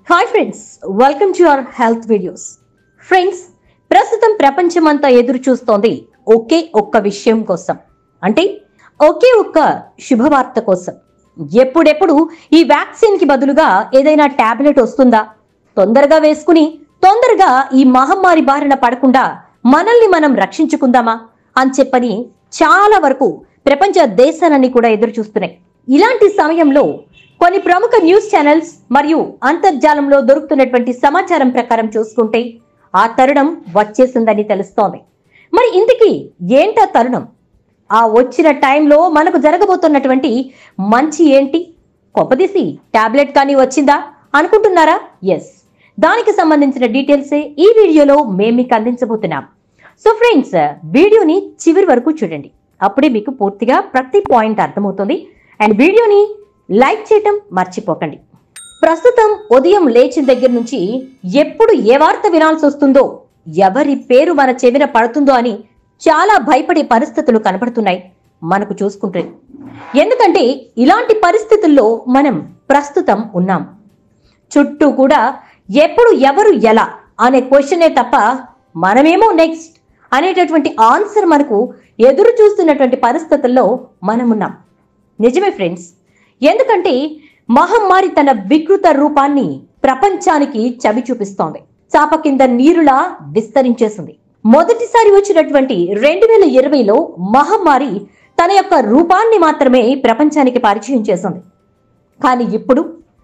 hi friends welcome to our health videos friends ప్రస్తుతం ప్రపంచమంతా ఎదురు చూస్తోంది ఒకే ఒక్క విషయం కోసం అంటే ఒకే ఒక్క శుభవార్త కోసం ఎప్పుడెప్పుడు ఈ వ్యాక్సిన్ కి బదులుగా ఏదైనా టాబ్లెట్ వస్తుందా తొందరగా వేసుకుని తొందరగా ఈ మహమ్మారి బారిన పడకుండా మనల్ని మనం రక్షించుకుందామా అని చెప్పని చాలా వరకు ప్రపంచ దేశాలన్నీ కూడా ఎదురు చూస్తున్నాయి ఇలాంటి సమయంలో కొన్ని ప్రముఖ న్యూస్ ఛానల్స్ మరియు అంతర్జాలంలో దొరుకుతున్నటువంటి సమాచారం ప్రకారం చూసుకుంటే ఆ తరుణం వచ్చేసిందని తెలుస్తోంది మరి ఇంతకీ ఏంటా తరుణం ఆ వచ్చిన టైంలో మనకు జరగబోతున్నటువంటి మంచి ఏంటి కొప్పదీసి టాబ్లెట్ కానీ వచ్చిందా అనుకుంటున్నారా ఎస్ దానికి సంబంధించిన డీటెయిల్సే ఈ వీడియోలో మేము మీకు అందించబోతున్నాం సో ఫ్రెండ్స్ వీడియోని చివరి వరకు చూడండి అప్పుడే మీకు పూర్తిగా ప్రతి పాయింట్ అర్థమవుతుంది అండ్ వీడియోని లైక్ చేయటం మర్చిపోకండి ప్రస్తుతం ఉదయం లేచిన దగ్గర నుంచి ఎప్పుడు ఏ వార్త వినాల్సి వస్తుందో ఎవరి పేరు మన చెవిన పడుతుందో అని చాలా భయపడే పరిస్థితులు కనబడుతున్నాయి మనకు చూసుకుంటే ఎందుకంటే ఇలాంటి పరిస్థితుల్లో మనం ప్రస్తుతం ఉన్నాం చుట్టూ కూడా ఎప్పుడు ఎవరు ఎలా అనే క్వశ్చనే తప్ప మనమేమో నెక్స్ట్ అనేటటువంటి ఆన్సర్ మనకు ఎదురు చూస్తున్నటువంటి పరిస్థితుల్లో మనమున్నాం నిజమే ఫ్రెండ్స్ ఎందుకంటే మహమ్మారి తన వికృత రూపాన్ని ప్రపంచానికి చవి చూపిస్తోంది చాప కింద నీరులా విస్తరించేసింది మొదటిసారి వచ్చినటువంటి రెండు వేల ఇరవైలో మహమ్మారి తన యొక్క రూపాన్ని మాత్రమే ప్రపంచానికి పరిచయం చేసింది కానీ ఇప్పుడు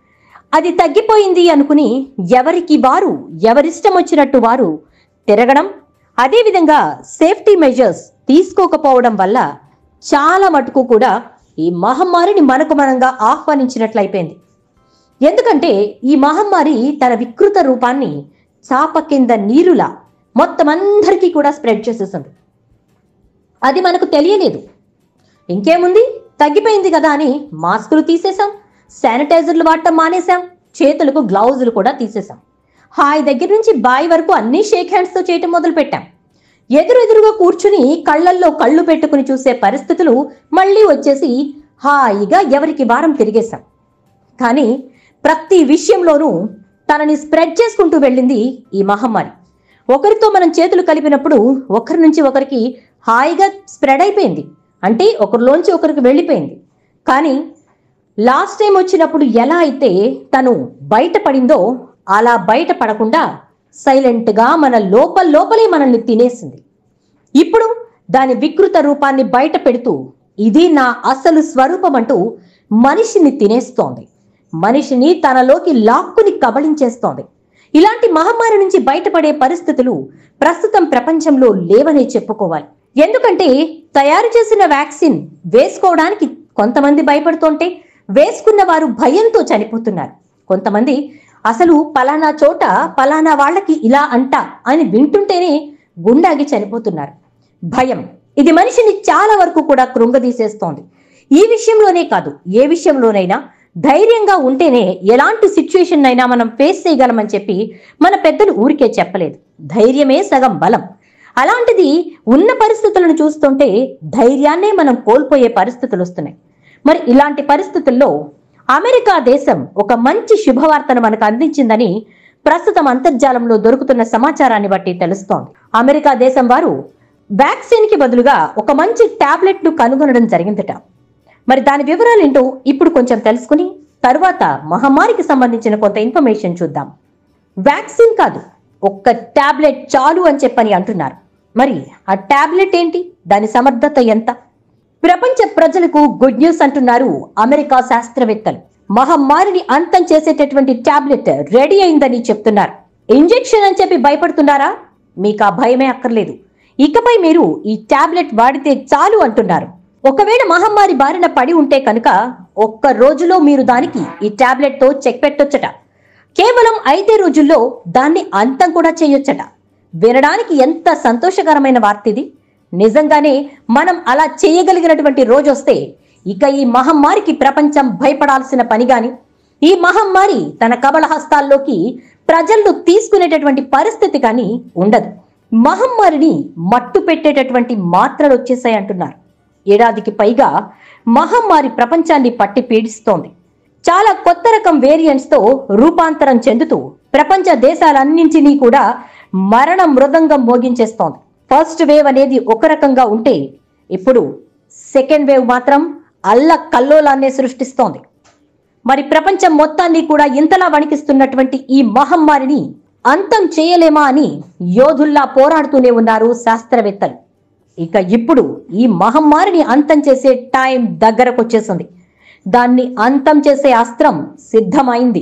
అది తగ్గిపోయింది అనుకుని ఎవరికి వారు ఎవరిష్టం వచ్చినట్టు వారు తిరగడం అదేవిధంగా సేఫ్టీ మెజర్స్ తీసుకోకపోవడం వల్ల చాలా మటుకు కూడా ఈ మహమ్మారిని మనకు మనంగా ఆహ్వానించినట్లయిపోయింది ఎందుకంటే ఈ మహమ్మారి తన వికృత రూపాన్ని చాప కింద నీరులా మొత్తం అందరికీ కూడా స్ప్రెడ్ చేసేసింది అది మనకు తెలియలేదు ఇంకేముంది తగ్గిపోయింది కదా అని మాస్కులు తీసేశాం శానిటైజర్లు వాడటం మానేశాం చేతులకు గ్లౌజులు కూడా తీసేశాం హాయ్ దగ్గర నుంచి బాయ్ వరకు అన్ని షేక్ హ్యాండ్స్తో చేయటం మొదలు పెట్టాం ఎదురెదురుగా కూర్చుని కళ్ళల్లో కళ్ళు పెట్టుకుని చూసే పరిస్థితులు మళ్ళీ వచ్చేసి హాయిగా ఎవరికి వారం తిరిగేశాం కానీ ప్రతి విషయంలోనూ తనని స్ప్రెడ్ చేసుకుంటూ వెళ్ళింది ఈ మహమ్మారి ఒకరితో మనం చేతులు కలిపినప్పుడు ఒకరి నుంచి ఒకరికి హాయిగా స్ప్రెడ్ అయిపోయింది అంటే ఒకరిలోంచి ఒకరికి వెళ్ళిపోయింది కానీ లాస్ట్ టైం వచ్చినప్పుడు ఎలా అయితే తను బయటపడిందో అలా బయట పడకుండా సైలెంట్గా మన లోపల లోపలే మనల్ని తినేసింది ఇప్పుడు దాని వికృత రూపాన్ని బయట పెడుతూ ఇది నా అసలు స్వరూపం అంటూ మనిషిని తినేస్తోంది మనిషిని తనలోకి లాక్కుని కబళించేస్తోంది ఇలాంటి మహమ్మారి నుంచి బయటపడే పరిస్థితులు ప్రస్తుతం ప్రపంచంలో లేవనే చెప్పుకోవాలి ఎందుకంటే తయారు చేసిన వ్యాక్సిన్ వేసుకోవడానికి కొంతమంది భయపడుతుంటే వేసుకున్న వారు భయంతో చనిపోతున్నారు కొంతమంది అసలు పలానా చోట పలానా వాళ్ళకి ఇలా అంట అని వింటుంటేనే గుండాగి చనిపోతున్నారు భయం ఇది మనిషిని చాలా వరకు కూడా కృంగదీసేస్తోంది ఈ విషయంలోనే కాదు ఏ విషయంలోనైనా ధైర్యంగా ఉంటేనే ఎలాంటి సిచ్యుయేషన్ అయినా మనం ఫేస్ చేయగలమని చెప్పి మన పెద్దలు ఊరికే చెప్పలేదు ధైర్యమే సగం బలం అలాంటిది ఉన్న పరిస్థితులను చూస్తుంటే ధైర్యాన్నే మనం కోల్పోయే పరిస్థితులు వస్తున్నాయి మరి ఇలాంటి పరిస్థితుల్లో అమెరికా దేశం ఒక మంచి శుభవార్తను మనకు అందించిందని ప్రస్తుతం అంతర్జాలంలో దొరుకుతున్న సమాచారాన్ని బట్టి తెలుస్తోంది అమెరికా దేశం వారు వ్యాక్సిన్ కి బదులుగా ఒక మంచి టాబ్లెట్ ను కనుగొనడం జరిగిందట మరి దాని వివరాలు ఏంటో ఇప్పుడు కొంచెం తెలుసుకుని తరువాత మహమ్మారికి సంబంధించిన కొంత ఇన్ఫర్మేషన్ చూద్దాం వ్యాక్సిన్ కాదు ఒక్క టాబ్లెట్ చాలు అని చెప్పని అంటున్నారు మరి ఆ టాబ్లెట్ ఏంటి దాని సమర్థత ఎంత ప్రపంచ ప్రజలకు గుడ్ న్యూస్ అంటున్నారు అమెరికా శాస్త్రవేత్తలు మహమ్మారిని అంతం చేసేటటువంటి టాబ్లెట్ రెడీ అయిందని చెప్తున్నారు ఇంజెక్షన్ అని చెప్పి భయపడుతున్నారా మీకు ఆ భయమే అక్కర్లేదు ఇకపై మీరు ఈ టాబ్లెట్ వాడితే చాలు అంటున్నారు ఒకవేళ మహమ్మారి బారిన పడి ఉంటే కనుక ఒక్క రోజులో మీరు దానికి ఈ టాబ్లెట్ తో చెక్ పెట్టొచ్చట కేవలం ఐదే రోజుల్లో దాన్ని అంతం కూడా చేయొచ్చట వినడానికి ఎంత సంతోషకరమైన వార్త ఇది నిజంగానే మనం అలా చేయగలిగినటువంటి రోజు వస్తే ఇక ఈ మహమ్మారికి ప్రపంచం భయపడాల్సిన పని గాని ఈ మహమ్మారి తన కబళ హస్తాల్లోకి ప్రజలను తీసుకునేటటువంటి పరిస్థితి కానీ ఉండదు మహమ్మారిని మట్టు పెట్టేటటువంటి మాత్రలు వచ్చేసాయి అంటున్నారు ఏడాదికి పైగా మహమ్మారి ప్రపంచాన్ని పట్టి పీడిస్తోంది చాలా కొత్త రకం వేరియంట్స్ తో రూపాంతరం చెందుతూ ప్రపంచ దేశాలన్నింటినీ కూడా మరణ మృదంగం మోగించేస్తోంది ఫస్ట్ వేవ్ అనేది ఒక రకంగా ఉంటే ఇప్పుడు సెకండ్ వేవ్ మాత్రం అల్ల కల్లోలాన్నే సృష్టిస్తోంది మరి ప్రపంచం మొత్తాన్ని కూడా ఇంతలా వణికిస్తున్నటువంటి ఈ మహమ్మారిని అంతం చేయలేమా అని యోధుల్లా పోరాడుతూనే ఉన్నారు శాస్త్రవేత్తలు ఇక ఇప్పుడు ఈ మహమ్మారిని అంతం చేసే టైం దగ్గరకొచ్చేసింది దాన్ని అంతం చేసే అస్త్రం సిద్ధమైంది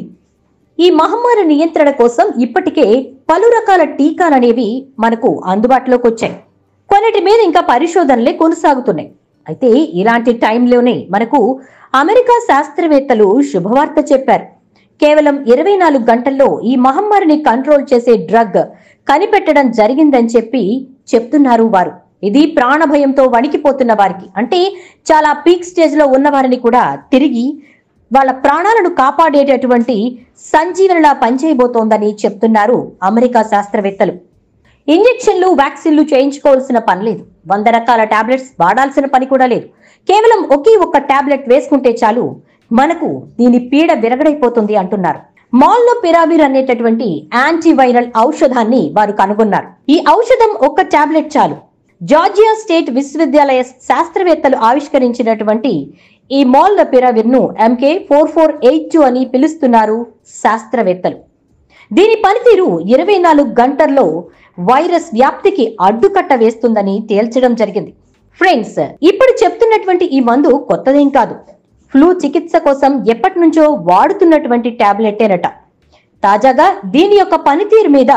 ఈ మహమ్మారి నియంత్రణ కోసం ఇప్పటికే పలు రకాల టీకాలనేవి మనకు అందుబాటులోకి వచ్చాయి కొన్నిటి మీద ఇంకా పరిశోధనలే కొనసాగుతున్నాయి అయితే ఇలాంటి టైంలోనే మనకు అమెరికా శాస్త్రవేత్తలు శుభవార్త చెప్పారు కేవలం ఇరవై నాలుగు గంటల్లో ఈ మహమ్మారిని కంట్రోల్ చేసే డ్రగ్ కనిపెట్టడం జరిగిందని చెప్పి చెప్తున్నారు వారు ఇది ప్రాణభయంతో వణికిపోతున్న వారికి అంటే చాలా పీక్ స్టేజ్ లో ఉన్న వారిని కూడా తిరిగి వాళ్ళ ప్రాణాలను కాపాడేటటువంటి సంజీవనలా పనిచేయబోతోందని చెప్తున్నారు అమెరికా శాస్త్రవేత్తలు ఇంజెక్షన్లు వ్యాక్సిన్లు చేయించుకోవాల్సిన పని లేదు వంద రకాల టాబ్లెట్స్ వాడాల్సిన పని కూడా లేదు కేవలం ఒకే ఒక్క టాబ్లెట్ వేసుకుంటే చాలు మనకు దీని పీడ విరగడైపోతుంది అంటున్నారు మాల్లో పిరావిర్ అనేటటువంటి యాంటీవైరల్ ఔషధాన్ని వారు కనుగొన్నారు ఈ ఔషధం ఒక్క టాబ్లెట్ చాలు జార్జియా స్టేట్ విశ్వవిద్యాలయ శాస్త్రవేత్తలు ఆవిష్కరించినటువంటి ఈ మాల్ పిరావిర్ ను MK four four eight two అని పిలుస్తున్నారు శాస్త్రవేత్తలు దీని పనితీరు ఇరవై నాలుగు గంటల్లో వైరస్ వ్యాప్తికి అడ్డుకట్ట వేస్తుందని తేల్చడం జరిగింది ఫ్రెండ్స్ ఇప్పుడు చెప్తున్నటువంటి ఈ మందు కొత్తదేం కాదు ఫ్లూ చికిత్స కోసం ఎప్పటి నుంచో వాడుతున్నటువంటి టాబ్లెటేనట తాజాగా దీని యొక్క పనితీరు మీద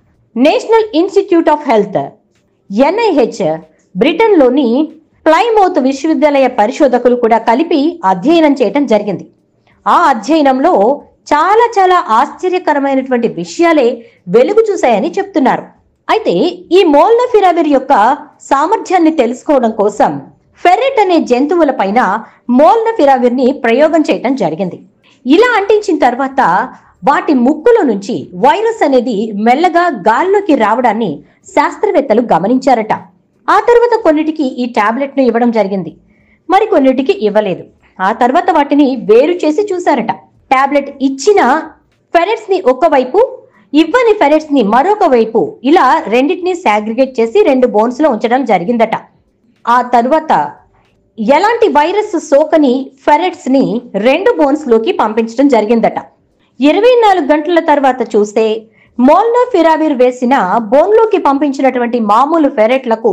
national institute of health NIH బ్రిటన్లోని ప్లైమౌత్ విశ్వవిద్యాలయ పరిశోధకులు కూడా కలిపి అధ్యయనం చేయటం జరిగింది ఆ అధ్యయనంలో చాలా చాలా ఆశ్చర్యకరమైనటువంటి విషయాలే వెలుగు చూశాయని చెప్తున్నారు అయితే ఈ మోల్నఫిరావిర్ యొక్క సామర్థ్యాన్ని తెలుసుకోవడం కోసం ఫెర్రెట్ అనే జంతువుల పైన మోల్నఫిరావిర్ ని ప్రయోగం చేయటం జరిగింది ఇలా అంటించిన తర్వాత వాటి ముక్కులో నుంచి వైరస్ అనేది మెల్లగా గాల్లోకి రావడాన్ని శాస్త్రవేత్తలు గమనించారట ఆ తర్వాత కొన్నిటికి ఈ టాబ్లెట్ ను ఇవ్వడం జరిగింది మరి కొన్నిటికి ఇవ్వలేదు ఆ తర్వాత వాటిని వేరు చేసి చూశారట టాబ్లెట్ ఇచ్చిన ఫెరెట్స్ ని ఒకవైపు ఇవ్వని ఫెరెట్స్ ని మరొక వైపు ఇలా రెండింటిని సాగ్రిగేట్ చేసి రెండు బోన్స్ లో ఉంచడం జరిగిందట ఆ తరువాత ఎలాంటి వైరస్ సోకని ఫెరెట్స్ ని రెండు బోన్స్ లోకి పంపించడం జరిగిందట ఇరవై నాలుగు గంటల తర్వాత చూస్తే మోల్నోఫిరావిర్ వేసిన బోన్లోకి పంపించినటువంటి మామూలు ఫెరెట్లకు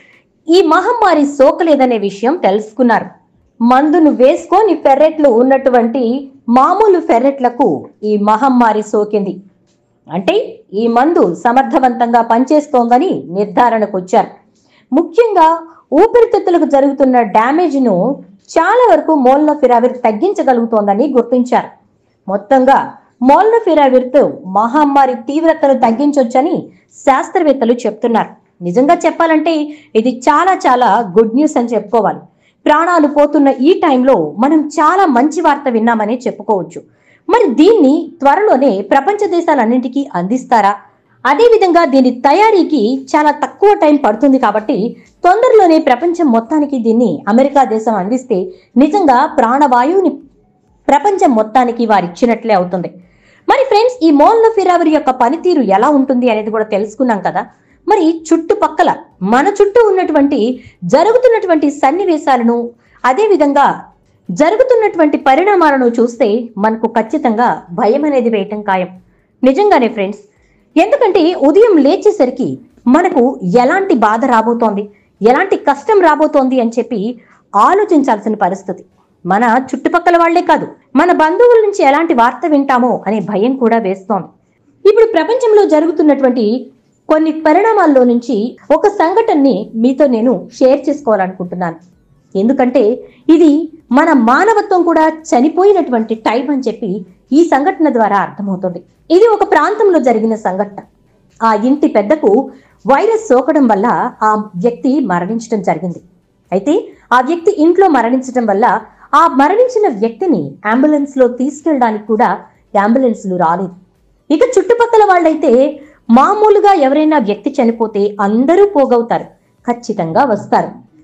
ఈ మహమ్మారి సోకలేదనే విషయం తెలుసుకున్నారు మందును వేసుకొని ఫెర్రెట్లు ఉన్నటువంటి మామూలు ఫెర్రెట్లకు ఈ మహమ్మారి సోకింది అంటే ఈ మందు సమర్థవంతంగా పనిచేస్తోందని నిర్ధారణకు వచ్చారు ముఖ్యంగా ఊపిరితిత్తులకు జరుగుతున్న డ్యామేజ్ను చాలా వరకు మోల్నోఫిరావిర్ తగ్గించగలుగుతోందని గుర్తించారు మొత్తంగా మోల్నోఫిరావిర్తో మహమ్మారి తీవ్రతను తగ్గించొచ్చని శాస్త్రవేత్తలు చెప్తున్నారు నిజంగా చెప్పాలంటే ఇది చాలా చాలా గుడ్ న్యూస్ అని చెప్పుకోవాలి ప్రాణాలు పోతున్న ఈ టైంలో మనం చాలా మంచి వార్త విన్నామని చెప్పుకోవచ్చు మరి దీన్ని త్వరలోనే ప్రపంచ దేశాలన్నింటికీ అందిస్తారా అదేవిధంగా దీని తయారీకి చాలా తక్కువ టైం పడుతుంది కాబట్టి తొందరలోనే ప్రపంచం మొత్తానికి దీన్ని అమెరికా దేశం అందిస్తే నిజంగా ప్రాణవాయువుని ప్రపంచం మొత్తానికి వారు ఇచ్చినట్లే అవుతుంది మరి ఫ్రెండ్స్ ఈ మోల్నోఫిరావిర్ యొక్క పనితీరు ఎలా ఉంటుంది అనేది కూడా తెలుసుకున్నాం కదా మరి చుట్టుపక్కల మన చుట్టూ ఉన్నటువంటి జరుగుతున్నటువంటి సన్నివేశాలను అదేవిధంగా జరుగుతున్నటువంటి పరిణామాలను చూస్తే మనకు ఖచ్చితంగా భయం అనేది వేయటం ఖాయం నిజంగానే ఫ్రెండ్స్ ఎందుకంటే ఉదయం లేచేసరికి మనకు ఎలాంటి బాధ రాబోతోంది ఎలాంటి కష్టం రాబోతోంది అని చెప్పి ఆలోచించాల్సిన పరిస్థితి మన చుట్టుపక్కల వాళ్లే కాదు మన బంధువుల నుంచి ఎలాంటి వార్త వింటామో అనే భయం కూడా వేస్తోంది ఇప్పుడు ప్రపంచంలో జరుగుతున్నటువంటి కొన్ని పరిణామాల్లో నుంచి ఒక సంఘటనని మీతో నేను షేర్ చేసుకోవాలనుకుంటున్నాను ఎందుకంటే ఇది మన మానవత్వం కూడా చనిపోయినటువంటి టైం అని చెప్పి ఈ సంఘటన ద్వారా అర్థమవుతుంది ఇది ఒక ప్రాంతంలో జరిగిన సంఘటన ఆ ఇంటి పెద్దకు వైరస్ సోకడం వల్ల ఆ వ్యక్తి మరణించడం జరిగింది అయితే ఆ వ్యక్తి ఇంట్లో మరణించడం వల్ల ఆ మరణించిన వ్యక్తిని అంబులెన్స్ లో తీసుకెళ్ళడానికి కూడా అంబులెన్స్లు రాలేదు ఇక చుట్టుపక్కల వాళ్ళైతే మామూలుగా ఎవరైనా వ్యక్తి చనిపోతే అందరూ పోగవుతారు ఖచ్చితంగా వస్తారు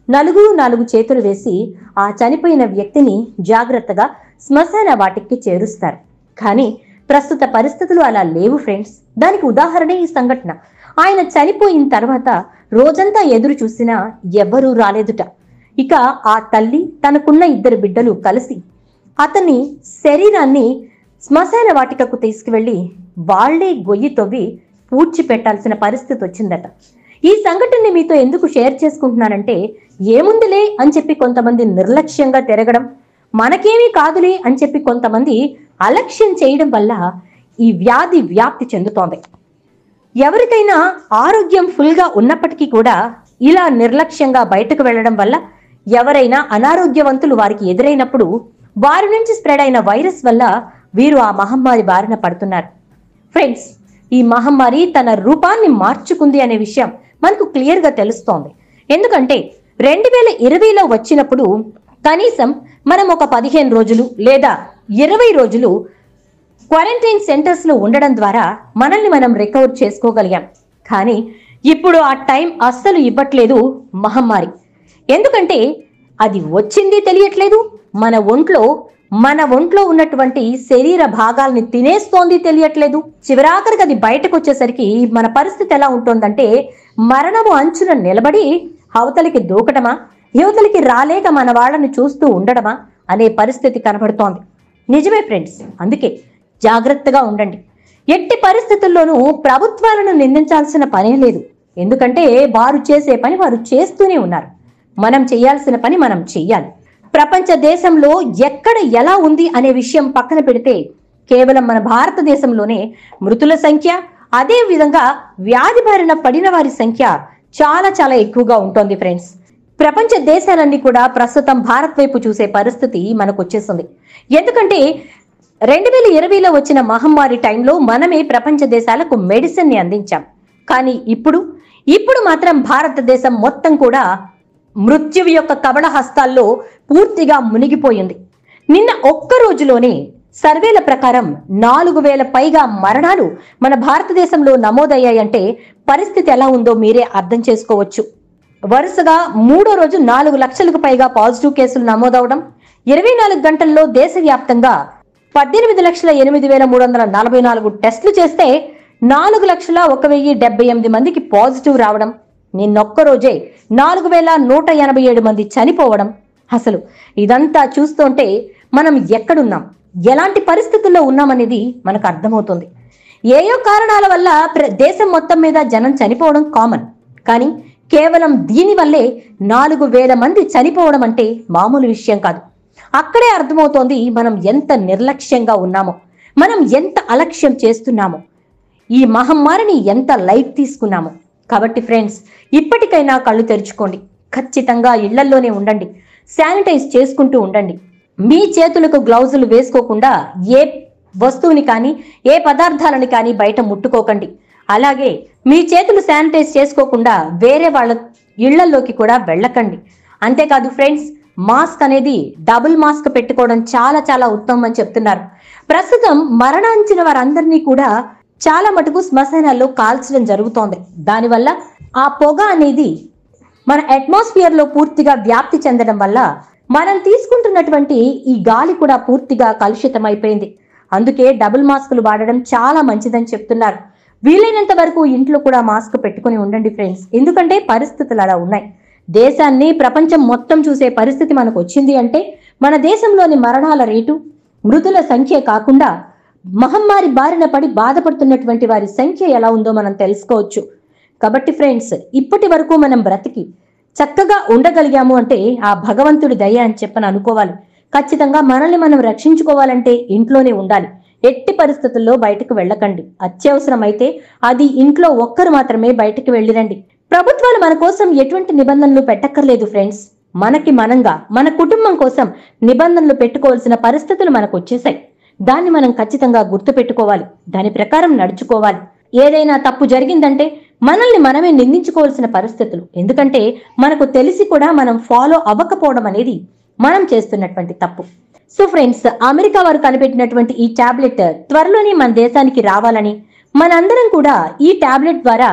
నలుగు నాలుగు చేతులు వేసి ఆ చనిపోయిన వ్యక్తిని జాగ్రత్తగా శ్మశాన వాటికి చేరుస్తారు కానీ ప్రస్తుత పరిస్థితులు అలా లేవు ఫ్రెండ్స్ దానికి ఉదాహరణ ఈ సంఘటన ఆయన చనిపోయిన తర్వాత రోజంతా ఎదురు చూసినా ఎవ్వరూ రాలేదుట ఇక ఆ తల్లి తనకున్న ఇద్దరు బిడ్డలు కలిసి అతని శరీరాన్ని శ్మశాన వాటికకు తీసుకువెళ్లి వాళ్లే గొయ్యి తవ్వి పూడ్చి పెట్టాల్సిన పరిస్థితి వచ్చిందట ఈ సంఘటనని మీతో ఎందుకు షేర్ చేసుకుంటున్నానంటే ఏముందిలే అని చెప్పి కొంతమంది నిర్లక్ష్యంగా తిరగడం మనకేమీ కాదులే అని చెప్పి కొంతమంది అలక్ష్యం చేయడం వల్ల ఈ వ్యాధి వ్యాప్తి చెందుతోంది ఎవరికైనా ఆరోగ్యం ఫుల్గా ఉన్నప్పటికీ కూడా ఇలా నిర్లక్ష్యంగా బయటకు వెళ్ళడం వల్ల ఎవరైనా అనారోగ్యవంతులు వారికి ఎదురైనప్పుడు వారి నుంచి స్ప్రెడ్ అయిన వైరస్ వల్ల వీరు ఆ మహమ్మారి బారిన పడుతున్నారు ఫ్రెండ్స్ ఈ మహమ్మారి తన రూపాన్ని మార్చుకుంది అనే విషయం మనకు క్లియర్గా తెలుస్తోంది ఎందుకంటే రెండు వేల ఇరవైలో వచ్చినప్పుడు కనీసం మనం ఒక పదిహేను రోజులు లేదా ఇరవై రోజులు క్వారంటైన్ సెంటర్స్ లో ఉండడం ద్వారా మనల్ని మనం రికవర్ చేసుకోగలిగాం కానీ ఇప్పుడు ఆ టైం అస్సలు ఇవ్వట్లేదు మహమ్మారి ఎందుకంటే అది వచ్చింది తెలియట్లేదు మన ఒంట్లో మన ఒంట్లో ఉన్నటువంటి శరీర భాగాల్ని తినేస్తోంది తెలియట్లేదు చివరాఖరికి అది బయటకు వచ్చేసరికి మన పరిస్థితి ఎలా ఉంటుందంటే మరణము అంచున నిలబడి అవతలికి దూకటమా యువతలకి రాలేక మన వాళ్ళని చూస్తూ ఉండడమా అనే పరిస్థితి కనబడుతోంది నిజమే ఫ్రెండ్స్ అందుకే జాగ్రత్తగా ఉండండి ఎట్టి పరిస్థితుల్లోనూ ప్రభుత్వాలను నిందించాల్సిన పనే లేదు ఎందుకంటే వారు చేసే పని వారు చేస్తూనే ఉన్నారు మనం చేయాల్సిన పని మనం చెయ్యాలి ప్రపంచ దేశంలో ఎక్కడ ఎలా ఉంది అనే విషయం పక్కన పెడితే కేవలం మన భారతదేశంలోనే మృతుల సంఖ్య అదే విధంగా వ్యాధి బారిన పడిన వారి సంఖ్య చాలా చాలా ఎక్కువగా ఉంటుంది ఫ్రెండ్స్ ప్రపంచ దేశాలన్నీ కూడా ప్రస్తుతం భారత్ వైపు చూసే పరిస్థితి మనకు వచ్చేసింది ఎందుకంటే రెండు వేల ఇరవైలో వచ్చిన మహమ్మారి టైంలో మనమే ప్రపంచ దేశాలకు మెడిసిన్ ని అందించాం కానీ ఇప్పుడు ఇప్పుడు మాత్రం భారతదేశం మొత్తం కూడా మృత్యువు యొక్క కబళ హస్తాల్లో పూర్తిగా మునిగిపోయింది నిన్న ఒక్క రోజులోనే సర్వేల ప్రకారం నాలుగు వేల పైగా మరణాలు మన భారతదేశంలో నమోదయ్యాయంటే పరిస్థితి ఎలా ఉందో మీరే అర్థం చేసుకోవచ్చు వరుసగా మూడో రోజు నాలుగు లక్షలకు పైగా పాజిటివ్ కేసులు నమోదవడం ఇరవై నాలుగు గంటల్లో దేశవ్యాప్తంగా పద్దెనిమిది లక్షల ఎనిమిది వేల మూడు వందల నలభై నాలుగు టెస్టులు చేస్తే నాలుగు లక్షల ఒక వెయ్యి డెబ్బై ఎనిమిది మందికి పాజిటివ్ రావడం నిన్నొక్క రోజే నాలుగు వేల నూట ఎనభై ఏడు మంది చనిపోవడం అసలు ఇదంతా చూస్తుంటే మనం ఎక్కడున్నాం ఎలాంటి పరిస్థితుల్లో ఉన్నామనేది మనకు అర్థమవుతుంది ఏయో కారణాల వల్ల ప్ర- దేశం మొత్తం మీద జనం చనిపోవడం కామన్ కానీ కేవలం దీనివల్లే నాలుగు వేల మంది చనిపోవడం అంటే మామూలు విషయం కాదు అక్కడే అర్థమవుతోంది మనం ఎంత నిర్లక్ష్యంగా ఉన్నామో మనం ఎంత అలక్ష్యం చేస్తున్నామో ఈ మహమ్మారిని ఎంత లైట్ తీసుకున్నామో కాబట్టి ఫ్రెండ్స్ ఇప్పటికైనా కళ్ళు తెరుచుకోండి ఖచ్చితంగా ఇళ్లల్లోనే ఉండండి శానిటైజ్ చేసుకుంటూ ఉండండి మీ చేతులకు గ్లౌజులు వేసుకోకుండా ఏ వస్తువుని కానీ ఏ పదార్థాలని కానీ బయట ముట్టుకోకండి అలాగే మీ చేతులు శానిటైజ్ చేసుకోకుండా వేరే వాళ్ళ ఇళ్లలోకి కూడా వెళ్ళకండి అంతేకాదు ఫ్రెండ్స్ మాస్క్ అనేది డబుల్ మాస్క్ పెట్టుకోవడం చాలా చాలా ఉత్తమం అని చెప్తున్నారు ప్రస్తుతం మరణించిన వారందరినీ కూడా చాలా మటుకు శ్మశానాల్లో కాల్చడం జరుగుతోంది దానివల్ల ఆ పొగ అనేది మన అట్మాస్ఫియర్ లో పూర్తిగా వ్యాప్తి చెందడం వల్ల మనం తీసుకుంటున్నటువంటి ఈ గాలి కూడా పూర్తిగా కలుషితం అయిపోయింది అందుకే డబుల్ మాస్కులు వాడడం చాలా మంచిదని చెప్తున్నారు వీలైనంత వరకు ఇంట్లో కూడా మాస్క్ పెట్టుకుని ఉండండి ఫ్రెండ్స్ ఎందుకంటే పరిస్థితులు అలా ఉన్నాయి దేశాన్ని ప్రపంచం మొత్తం చూసే పరిస్థితి మనకు వచ్చింది అంటే మన దేశంలోని మరణాల రేటు మృతుల సంఖ్య కాకుండా మహమ్మారి బారిన పడి బాధపడుతున్నటువంటి వారి సంఖ్య ఎలా ఉందో మనం తెలుసుకోవచ్చు కాబట్టి ఫ్రెండ్స్ ఇప్పటి వరకు మనం బ్రతికి చక్కగా ఉండగలిగాము అంటే ఆ భగవంతుడి దయ అని చెప్పని అనుకోవాలి ఖచ్చితంగా మనల్ని మనం రక్షించుకోవాలంటే ఇంట్లోనే ఉండాలి ఎట్టి పరిస్థితుల్లో బయటకు వెళ్ళకండి అత్యవసరమైతే అది ఇంట్లో ఒక్కరు మాత్రమే బయటకు వెళ్ళిరండి ప్రభుత్వాలు మన కోసం ఎటువంటి నిబంధనలు పెట్టక్కర్లేదు ఫ్రెండ్స్ మనకి మనంగా మన కుటుంబం కోసం నిబంధనలు పెట్టుకోవాల్సిన పరిస్థితులు మనకు వచ్చేసాయి దాన్ని మనం ఖచ్చితంగా గుర్తు పెట్టుకోవాలి దాని ప్రకారం నడుచుకోవాలి ఏదైనా తప్పు జరిగిందంటే మనల్ని మనమే నిందించుకోవాల్సిన పరిస్థితులు ఎందుకంటే మనకు తెలిసి కూడా మనం ఫాలో అవ్వకపోవడం అనేది మనం చేస్తున్నటువంటి తప్పు సో ఫ్రెండ్స్ అమెరికా వారు కనిపెట్టినటువంటి ఈ టాబ్లెట్ త్వరలోనే మన దేశానికి రావాలని మనందరం కూడా ఈ టాబ్లెట్ ద్వారా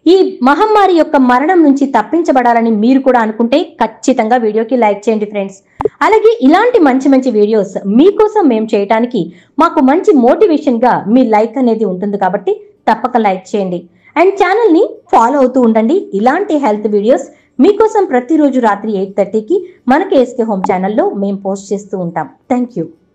ఈ మహమ్మారి యొక్క మరణం నుంచి తప్పించబడాలని మీరు కూడా అనుకుంటే ఖచ్చితంగా వీడియోకి లైక్ చేయండి ఫ్రెండ్స్ అలాగే ఇలాంటి మంచి మంచి వీడియోస్ మీకోసం మేము చేయడానికి మాకు మంచి మోటివేషన్ గా మీ లైక్ అనేది ఉంటుంది కాబట్టి తప్పక లైక్ చేయండి అండ్ ఛానల్ ని ఫాలో అవుతూ ఉండండి ఇలాంటి హెల్త్ వీడియోస్ మీకోసం ప్రతిరోజు రాత్రి ఎయిట్ థర్టీకి మన కేఎస్కే హోమ్ ఛానల్లో మేము పోస్ట్ చేస్తూ ఉంటాం థ్యాంక్ యూ